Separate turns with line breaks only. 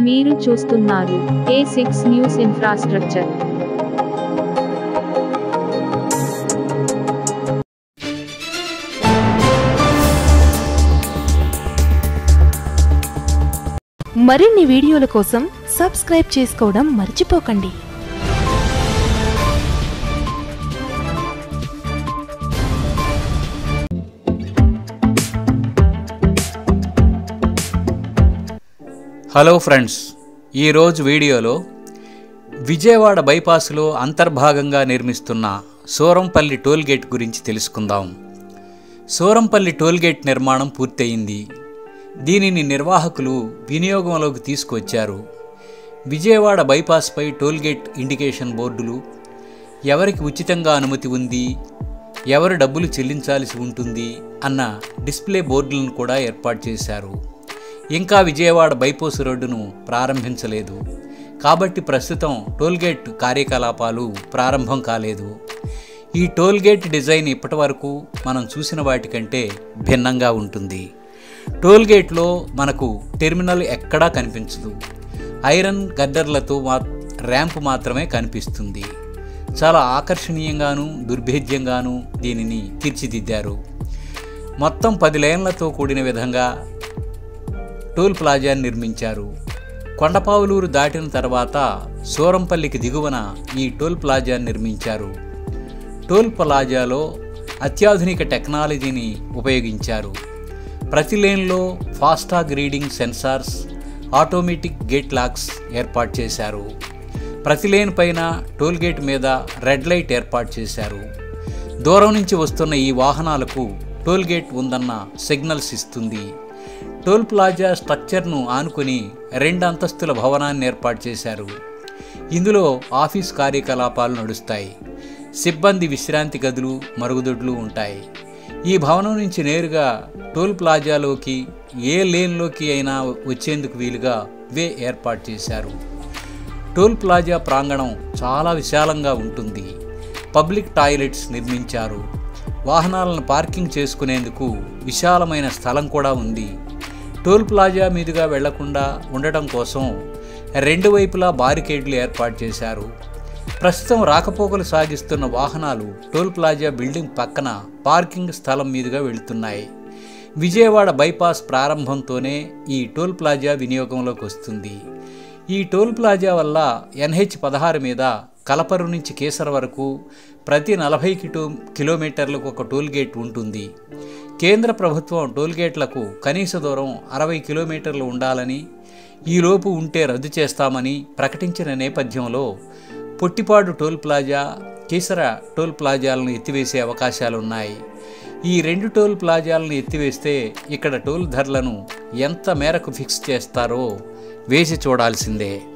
మీరు చూస్తున్నారు ఏ six news infrastructure
మరిన్ని వీడియోల కోసం సబ్స్క్రైబ్ చేసుకోవడం మర్చిపోకండి
హలో ఫ్రెండ్స్ ఈరోజు వీడియోలో విజయవాడ బైపాస్లో అంతర్భాగంగా నిర్మిస్తున్న సూరంపల్లి టోల్గేట్ గురించి తెలుసుకుందాం సూరంపల్లి టోల్గేట్ నిర్మాణం పూర్తయింది దీనిని నిర్వాహకులు వినియోగంలోకి తీసుకొచ్చారు విజయవాడ బైపాస్పై టోల్గేట్ ఇండికేషన్ బోర్డులు ఎవరికి ఉచితంగా అనుమతి ఉంది ఎవరు డబ్బులు చెల్లించాల్సి ఉంటుంది అన్న డిస్ప్లే బోర్డులను కూడా ఏర్పాటు చేశారు ఇంకా విజయవాడ బైపోస్ రోడ్డును ప్రారంభించలేదు కాబట్టి ప్రస్తుతం టోల్గేట్ కార్యకలాపాలు ప్రారంభం కాలేదు ఈ టోల్గేట్ డిజైన్ ఇప్పటి వరకు మనం చూసిన వాటికంటే భిన్నంగా ఉంటుంది టోల్గేట్లో మనకు టెర్మినల్ ఎక్కడా కనిపించదు ఐరన్ గడ్డర్లతో మా ర్యాంప్ మాత్రమే కనిపిస్తుంది చాలా ఆకర్షణీయంగాను దుర్భేద్యంగాను దీనిని తీర్చిదిద్దారు మొత్తం పది లేన్లతో కూడిన విధంగా టోల్ ప్లాజాని నిర్మించారు కొండపావులూరు దాటిన తర్వాత సూరంపల్లికి దిగువన ఈ టోల్ ప్లాజాని నిర్మించారు టోల్ ప్లాజాలో అత్యాధునిక టెక్నాలజీని ఉపయోగించారు ప్రతి లేన్లో FASTag reading sensors automatic gate locks ఏర్పాటు చేశారు ప్రతి లేన్ పైన టోల్ గేట్ మీద రెడ్ లైట్ ఏర్పాటు చేశారు దూరం నుంచి వస్తున్న ఈ వాహనాలకు టోల్ గేట్ ఉందన్న సిగ్నల్స్ ఇస్తుంది టోల్ ప్లాజా స్ట్రక్చర్ను ఆనుకొని రెండు అంతస్తుల భవనాన్ని ఏర్పాటు చేశారు ఇందులో ఆఫీస్ కార్యకలాపాలు నడుస్తాయి సిబ్బంది విశ్రాంతి గదులు మరుగుదొడ్లు ఉంటాయి ఈ భవనం నుంచి నేరుగా టోల్ ప్లాజాలోకి ఏ లేన్లోకి అయినా వచ్చేందుకు వీలుగా వే ఏర్పాటు చేశారు టోల్ ప్లాజా ప్రాంగణం చాలా విశాలంగా ఉంటుంది పబ్లిక్ టాయిలెట్స్ నిర్మించారు వాహనాలను పార్కింగ్ చేసుకునేందుకు విశాలమైన స్థలం కూడా ఉంది టోల్ ప్లాజా మీదుగా వెళ్లకుండా ఉండటం కోసం రెండు వైపులా బారికేడ్లు ఏర్పాటు చేశారు ప్రస్తుతం రాకపోకలు సాగిస్తున్న వాహనాలు టోల్ ప్లాజా బిల్డింగ్ పక్కన పార్కింగ్ స్థలం మీదుగా వెళుతున్నాయి విజయవాడ బైపాస్ ప్రారంభంతోనే ఈ టోల్ ప్లాజా వినియోగంలోకి వస్తుంది ఈ టోల్ ప్లాజా వల్ల ఎన్హెచ్ పదహారు మీద కలపరు నుంచి కేసర వరకు ప్రతి నలభై కిలో కిలోమీటర్లకు ఒక టోల్ గేట్ ఉంటుంది కేంద్ర ప్రభుత్వం టోల్ గేట్లకు కనీస దూరం అరవై కిలోమీటర్లు ఉండాలని ఈలోపు ఉంటే రద్దు చేస్తామని ప్రకటించిన నేపథ్యంలో Pottipadu toll plaza Kesara toll ప్లాజాలను ఎత్తివేసే అవకాశాలున్నాయి ఈ రెండు టోల్ ప్లాజాలను ఎత్తివేస్తే ఇక్కడ టోల్ ధరలను ఎంత మేరకు ఫిక్స్ చేస్తారో వేసి చూడాల్సిందే